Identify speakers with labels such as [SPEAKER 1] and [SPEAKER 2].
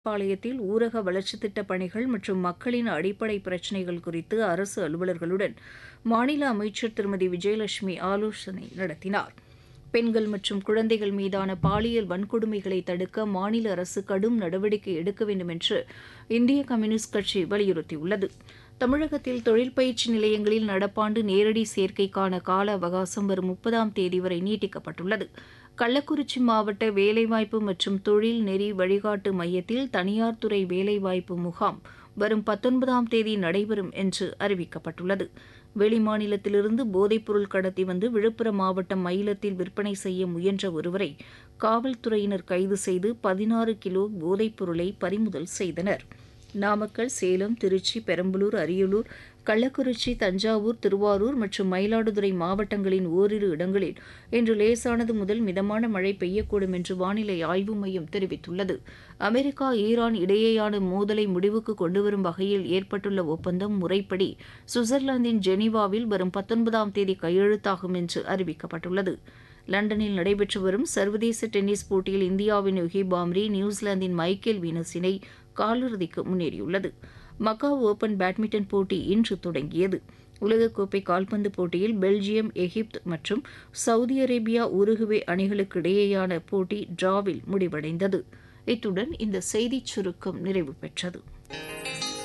[SPEAKER 1] பாளையத்தில் ஊரக வளர்ச்சித் திட்டப் பணிகள் மற்றும் மக்களின் அடிப்படை பிரச்சினைகள் குறித்து அரசு அலுவலர்களுடன் மாநில அமைச்சர் திருமதி விஜயலட்சுமி ஆலோசனை நடத்தினார் பெண்கள் மற்றும் குழந்தைகள் மீதான பாலியல் வன்கொடுமைகளை தடுக்க மாநில அரசு கடும் நடவடிக்கை எடுக்க வேண்டும் என்று இந்திய கம்யூனிஸ்ட் கட்சி வலியுறுத்தியுள்ளது தமிழகத்தில் தொழில் பயிற்சி நிலையங்களில் நடப்பாண்டு நேரடி சேர்க்கைக்கான கால அவகாசம் வரும் முப்பதாம் தேதி வரை நீட்டிக்கப்பட்டுள்ளது கள்ளக்குறிச்சி மாவட்ட வேலைவாய்ப்பு மற்றும் தொழில் நெறி வழிகாட்டு மையத்தில் தனியார் துறை வேலைவாய்ப்பு முகாம் வரும் பத்தொன்பதாம் தேதி நடைபெறும் என்று அறிவிக்கப்பட்டுள்ளது வெளிமாநிலத்திலிருந்து போதைப்பொருள் கடத்தி வந்து விழுப்புரம் மாவட்டம் மயிலத்தில் விற்பனை செய்ய முயன்ற ஒருவரை காவல்துறையினர் கைது செய்து பதினாறு கிலோ போதைப்பொருளை பறிமுதல் செய்தனர் நாமக்கல் சேலம் திருச்சி பெரம்பலூர் அரியலூர் கள்ளக்குறிச்சி தஞ்சாவூர் திருவாரூர் மற்றும் மயிலாடுதுறை மாவட்டங்களின் ஓரிரு இடங்களில் இன்று லேசானது முதல் மிதமான மழை பெய்யக்கூடும் என்று வானிலை ஆய்வு மையம் தெரிவித்துள்ளது அமெரிக்கா ஈரான் இடையேயான மோதலை முடிவுக்கு கொண்டுவரும் வகையில் ஏற்பட்டுள்ள ஒப்பந்தம் முறைப்படி சுவிட்சர்லாந்தின் ஜெனீவாவில் வரும் பத்தொன்பதாம் தேதி கையெழுத்தாகும் என்று அறிவிக்கப்பட்டுள்ளது லண்டனில் நடைபெற்று வரும் சர்வதேச டென்னிஸ் போட்டியில் இந்தியாவின் யுகி பாம்ரி நியூசிலாந்தின் மைக்கேல் வீனஸ் இணை காலிறுதிக்கு முன்னேறியுள்ளது மக்காவ் ஓபன் பேட்மிண்டன் போட்டி இன்று தொடங்கியது உலகக்கோப்பை கால்பந்து போட்டியில் பெல்ஜியம் எகிப்து மற்றும் சவுதி அரேபியா உருகுவே அணிகளுக்கு இடையேயான போட்டி டிராவில் முடிவடைந்தது இத்துடன் இந்த செய்திச் சுருக்கம் நிறைவு பெற்றது